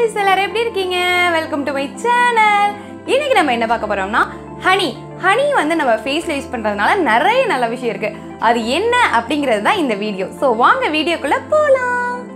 guys எல்லாரும் எப்படி இருக்கீங்க வெல்கம் டு மை சேனல் இன்னைக்கு நம்ம என்ன பார்க்க போறோம்னா ஹனி ஹனி வந்து நம்ம ஃபேஸ்ல யூஸ் பண்றதுனால நிறைய நல்ல விஷயம் இருக்கு அது என்ன அப்படிங்கிறது தான் இந்த வீடியோ ஸோ வாங்க வீடியோக்குள்ள போலாம்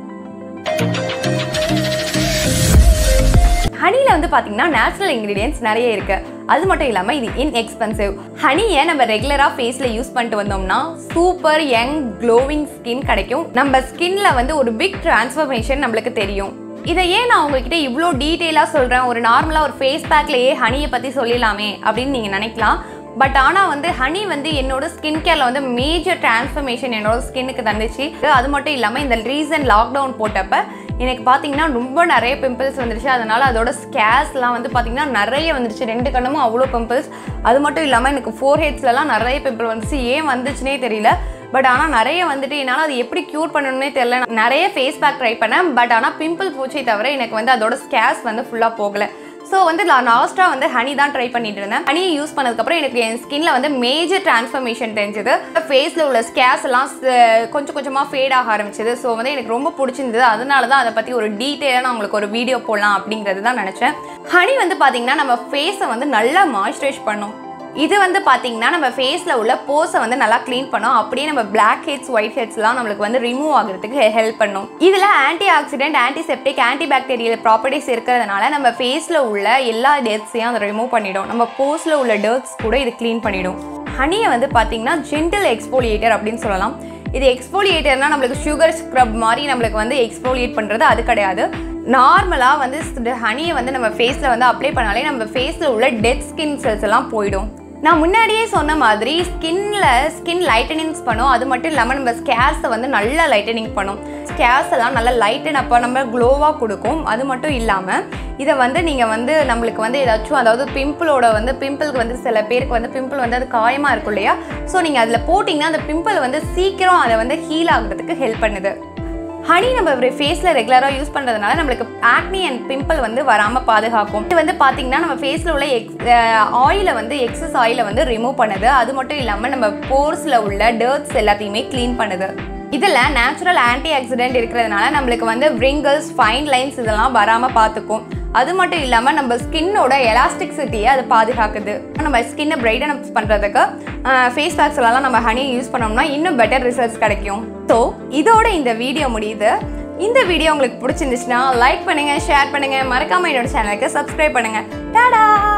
ஹனியில் வந்து பார்த்தீங்கன்னா நேச்சுரல் இன்க்ரீடியன்ஸ் நிறைய இருக்கு அது மட்டும் இல்லாமல் இது இன்எக்ஸ்பென்சிவ் ஹனியை நம்ம ரெகுலராக ஃபேஸில் யூஸ் பண்ணிட்டு வந்தோம்னா சூப்பர் யங் க்ளோவிங் ஸ்கின் கிடைக்கும் நம்ம ஸ்கின்ல வந்து ஒரு பிக் டிரான்ஸ்ஃபர்மேஷன் நம்மளுக்கு தெரியும் இதை ஏன் நான் உங்ககிட்ட இவ்வளோ டீட்டெயிலாக சொல்கிறேன் ஒரு நார்மலாக ஒரு ஃபேஸ் பேக்லேயே ஹனியை பற்றி சொல்லிடலாமே அப்படின்னு நீங்கள் நினைக்கலாம் பட் ஆனால் வந்து ஹனி வந்து என்னோட ஸ்கின் கேரில் வந்து மேஜர் டிரான்ஸ்ஃபர்மேஷன் என்னோட ஸ்கின்னுக்கு தந்துச்சு அது மட்டும் இல்லாமல் இந்த ரீசன்ட் லாக்டவுன் போட்டப்ப எனக்கு பார்த்தீங்கன்னா ரொம்ப நிறைய பிம்பிள்ஸ் வந்துருச்சு அதனால் அதோட ஸ்கேர்ஸ்லாம் வந்து பார்த்தீங்கன்னா நிறைய வந்துருச்சு ரெண்டு கண்ணுமும் அவ்வளோ பிம்பிள்ஸ் அது மட்டும் இல்லாமல் எனக்கு ஃபோர் ஹெட்ஸ்லலாம் நிறைய பிம்பிள் வந்துச்சு ஏன் வந்துச்சுனே தெரியல பட் ஆனால் நிறைய வந்துட்டு என்னால் அது எப்படி க்யூர் பண்ணணும்னே தெரியல நான் நிறைய ஃபேஸ் பேக் ட்ரை பண்ணேன் பட் ஆனால் பிம்பிள் போச்சே தவிர எனக்கு வந்து அதோட ஸ்கேர்ஸ் வந்து ஃபுல்லாக போகலை ஸோ வந்து நான் லாஸ்ட்டாக வந்து ஹனி தான் ட்ரை பண்ணிட்டு இருந்தேன் ஹனியை யூஸ் பண்ணதுக்கப்புறம் எனக்கு என் ஸ்கின்ல வந்து மேஜர் டிரான்ஸ்ஃபர்மேஷன் தெரிஞ்சது ஃபேஸில் உள்ள ஸ்கேர்ஸ் எல்லாம் ச- கொஞ்சம் கொஞ்சமாக ஃபேட் ஆக ஆரம்பிச்சது ஸோ வந்து எனக்கு ரொம்ப பிடிச்சிருந்தது அதனால தான் அதை பற்றி ஒரு டீட்டெயிலாக நான் உங்களுக்கு ஒரு வீடியோ போடலாம் அப்படிங்கிறது தான் நினச்சேன் ஹனி வந்து பார்த்தீங்கன்னா நம்ம ஃபேஸை வந்து நல்லா மாய்ஸ்சரைஸ் பண்ணும் இது வந்து பார்த்தீங்கன்னா நம்ம ஃபேஸில் உள்ள போஸை வந்து நல்லா க்ளீன் பண்ணும் அப்படியே நம்ம பிளாக் ஹெட்ஸ் ஒயிட் ஹெட்ஸ்லாம் நம்மளுக்கு வந்து ரிமூவ் ஆகுறதுக்கு ஹெல்ப் பண்ணும் இதில் anti accident antiseptic anti bacterial properties இருக்கிறதுனால நம்ம ஃபேஸில் உள்ள எல்லா டெர்ட்ஸையும் அதை ரிமூவ் பண்ணிடும் நம்ம போஸில் உள்ள டெர்ட்ஸ் கூட இது க்ளீன் பண்ணிடும் ஹனியை வந்து பார்த்தீங்கன்னா ஜென்டில் எக்ஸ்போலியேட்டர் அப்படின்னு சொல்லலாம் இது எக்ஸ்போலியேட்டர்னா நம்மளுக்கு சுகர் ஸ்க்ரப் மாதிரி நம்மளுக்கு வந்து எக்ஸ்போலியேட் பண்ணுறது அது கிடையாது நார்மலாக வந்து ஹனியை வந்து நம்ம ஃபேஸில் வந்து அப்ளை பண்ணாலே நம்ம ஃபேஸில் உள்ள டெட் ஸ்கின் செல்ஸ் எல்லாம் போயிடும் நான் முன்னாடியே சொன்ன மாதிரி ஸ்கின்ல ஸ்கின் லைட்டனிங்ஸ் பண்ணும் அது மட்டும் இல்லாமல் நம்ம ஸ்கேர்ஸை வந்து நல்லா லைட்டனிங் பண்ணும் ஸ்கேர்ஸ் எல்லாம் நல்லா லைட்டன் அப்போ நம்ம க்ளோவாக கொடுக்கும் அது மட்டும் இல்லாமல் இதை வந்து நீங்கள் வந்து நம்மளுக்கு வந்து ஏதாச்சும் அதாவது பிம்பிளோட வந்து பிம்பிளுக்கு வந்து சில பேருக்கு வந்து பிம்பிள் வந்து அது காயமாக இருக்கும் இல்லையா ஸோ நீங்கள் அதில் போட்டிங்கன்னா அந்த பிம்பிள் வந்து சீக்கிரம் அதை வந்து ஹீல் ஆகுறதுக்கு ஹெல்ப் பண்ணுது ஹனி நம்ம ஃபேஸில் ரெகுலராக யூஸ் பண்ணுறதுனால நம்மளுக்கு ஆக்னி அண்ட் பிம்பிள் வந்து வராமல் பாதுகாக்கும் இது வந்து பார்த்தீங்கன்னா நம்ம ஃபேஸில் உள்ள எக்ஸ் ஆயிலை வந்து எக்ஸஸ் ஆயிலை வந்து ரிமூவ் பண்ணுது அது மட்டும் இல்லாமல் நம்ம போர்ஸில் உள்ள டர்ட்ஸ் எல்லாத்தையுமே க்ளீன் பண்ணுது இதில் நேச்சுரல் ஆன்டி ஆக்சிடென்ட் இருக்கிறதுனால நம்மளுக்கு வந்து wrinkles ஃபைன் லைன்ஸ் இதெல்லாம் வராமல் பார்த்துக்கும் அது மட்டும் இல்லாமல் நம்ம ஸ்கின்னோட எலாஸ்டிக்சிட்டியை அது பாதுகாக்குது நம்ம ஸ்கின்னை பிரைட்டன் அப் பண்ணுறதுக்கு ஃபேஸ் பேக்ஸ்லாம் நம்ம ஹனி யூஸ் பண்ணோம்னா இன்னும் பெட்டர் ரிசல்ட்ஸ் கிடைக்கும் ஸோ இதோட இந்த வீடியோ முடியுது இந்த வீடியோ உங்களுக்கு பிடிச்சிருந்துச்சுன்னா லைக் பண்ணுங்கள் ஷேர் பண்ணுங்கள் மறக்காமல் என்னோட சேனலுக்கு சப்ஸ்கிரைப் பண்ணுங்கள் டாடா